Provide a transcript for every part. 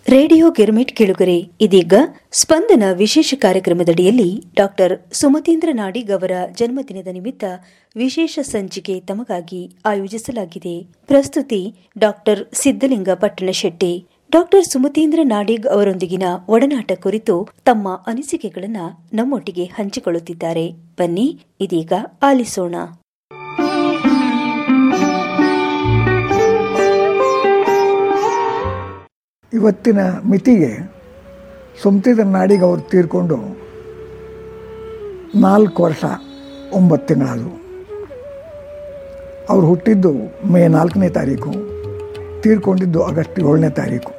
radio girmit ಕೇಳುಗರೆ ಇದೀಗ ಸ್ಪಂದನ ವಿಶೇಷ ಕಾರ್ಯಕ್ರಮದಡಿಯಲ್ಲಿ ಡಾಕ್ಟರ್ ಸುಮತೀಂದ್ರ ನಾಡಿಗ್ ಅವರ ಜನ್ಮದಿನದ ನಿಮಿತ್ತ ವಿಶೇಷ ಸಂಚಿಕೆ ತಮಗಾಗಿ ಆಯೋಜಿಸಲಾಗಿದೆ ಪ್ರಸ್ತುತಿ ಡಾಕ್ಟರ್ ಸಿದ್ದಲಿಂಗ ಪಟ್ಟಣಶೆಟ್ಟಿ ಡಾಕ್ಟರ್ ಸುಮತೀಂದ್ರ ನಾಡಿಗ್ ಅವರೊಂದಿಗಿನ ಒಡನಾಟ ಕುರಿತು ತಮ್ಮ ಅನಿಸಿಕೆಗಳನ್ನು ನಮ್ಮೊಟ್ಟಿಗೆ ಹಂಚಿಕೊಳ್ಳುತ್ತಿದ್ದಾರೆ ಬನ್ನಿ ಇದೀಗ ಆಲಿಸೋಣ ಇವತ್ತಿನ ಮಿತಿಗೆ ಸುಮ್ತಿದ ನಾಡಿಗೆ ಅವ್ರು ತೀರ್ಕೊಂಡು ನಾಲ್ಕು ವರ್ಷ ಒಂಬತ್ತು ತಿಂಗಳಾದವು ಅವ್ರು ಹುಟ್ಟಿದ್ದು ಮೇ ನಾಲ್ಕನೇ ತಾರೀಕು ತೀರ್ಕೊಂಡಿದ್ದು ಆಗಸ್ಟ್ ಏಳನೇ ತಾರೀಕು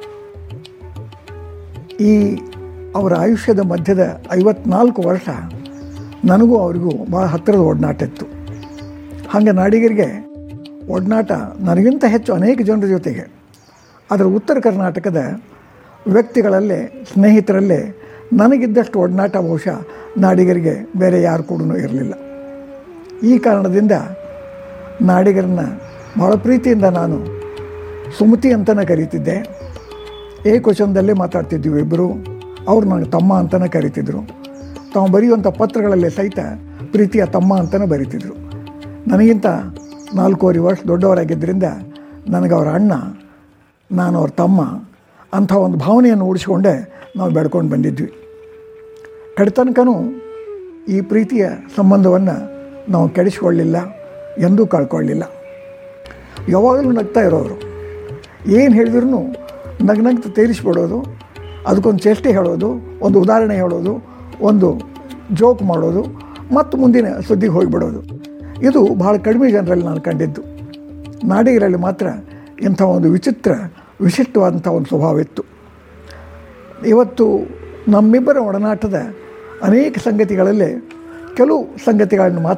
ಈ ಅವರ ಆಯುಷ್ಯದ ಮಧ್ಯದ ಐವತ್ನಾಲ್ಕು ವರ್ಷ ನನಗೂ ಅವರಿಗೂ ಭಾಳ ಹತ್ತಿರದ ಒಡನಾಟ ಇತ್ತು ಹಾಗೆ ನಾಡಿಗರಿಗೆ ಒಡನಾಟ ನನಗಿಂತ ಹೆಚ್ಚು ಅನೇಕ ಜನರ ಜೊತೆಗೆ ಅದರ ಉತ್ತರ ಕರ್ನಾಟಕದ ವ್ಯಕ್ತಿಗಳಲ್ಲೇ ಸ್ನೇಹಿತರಲ್ಲೇ ನನಗಿದ್ದಷ್ಟು ಒಡನಾಟ ಬಹುಶಃ ನಾಡಿಗರಿಗೆ ಬೇರೆ ಯಾರು ಕೂಡ ಇರಲಿಲ್ಲ ಈ ಕಾರಣದಿಂದ ನಾಡಿಗರನ್ನ ಭಾಳ ಪ್ರೀತಿಯಿಂದ ನಾನು ಸುಮತಿ ಅಂತಲೇ ಕರೀತಿದ್ದೆ ಏಕವಚನದಲ್ಲೇ ಮಾತಾಡ್ತಿದ್ವಿ ಇಬ್ಬರು ಅವ್ರು ನನಗೆ ತಮ್ಮ ಅಂತಲೇ ಕರೀತಿದ್ರು ತಾವು ಬರೆಯುವಂಥ ಪತ್ರಗಳಲ್ಲೇ ಸಹಿತ ಪ್ರೀತಿಯ ತಮ್ಮ ಅಂತಲೇ ಬರೀತಿದ್ರು ನನಗಿಂತ ನಾಲ್ಕೂವರೆ ವರ್ಷ ದೊಡ್ಡವರಾಗಿದ್ದರಿಂದ ನನಗೆ ಅವರ ಅಣ್ಣ ನಾನು ಅವ್ರ ತಮ್ಮ ಅಂಥ ಒಂದು ಭಾವನೆಯನ್ನು ಉಳಿಸ್ಕೊಂಡೆ ನಾವು ಬೆಳ್ಕೊಂಡು ಬಂದಿದ್ವಿ ಕಡೆತನಕನೂ ಈ ಪ್ರೀತಿಯ ಸಂಬಂಧವನ್ನು ನಾವು ಕೆಡಿಸ್ಕೊಳ್ಳಿಲ್ಲ ಎಂದೂ ಕಳ್ಕೊಳ್ಳಿಲ್ಲ ಯಾವಾಗಲೂ ನಗ್ತಾ ಇರೋರು ಏನು ಹೇಳಿದ್ರು ನಗ್ ನಗ್ತ ತೇರಿಸ್ಬಿಡೋದು ಅದಕ್ಕೊಂದು ಚೇಷ್ಟೆ ಹೇಳೋದು ಒಂದು ಉದಾಹರಣೆ ಹೇಳೋದು ಒಂದು ಜೋಕ್ ಮಾಡೋದು ಮತ್ತು ಮುಂದಿನ ಸುದ್ದಿಗೆ ಹೋಗಿಬಿಡೋದು ಇದು ಭಾಳ ಕಡಿಮೆ ಜನರಲ್ಲಿ ನಾನು ಕಂಡಿದ್ದು ನಾಡಿಗರಲ್ಲಿ ಮಾತ್ರ ಇಂಥ ಒಂದು ವಿಚಿತ್ರ ವಿಶಿಷ್ಟವಾದಂಥ ಒಂದು ಸ್ವಭಾವ ಇತ್ತು ಇವತ್ತು ನಮ್ಮಿಬ್ಬರ ಒಡನಾಟದ ಅನೇಕ ಸಂಗತಿಗಳಲ್ಲೇ ಕೆಲವು ಸಂಗತಿಗಳನ್ನು ಮಾತ್ರ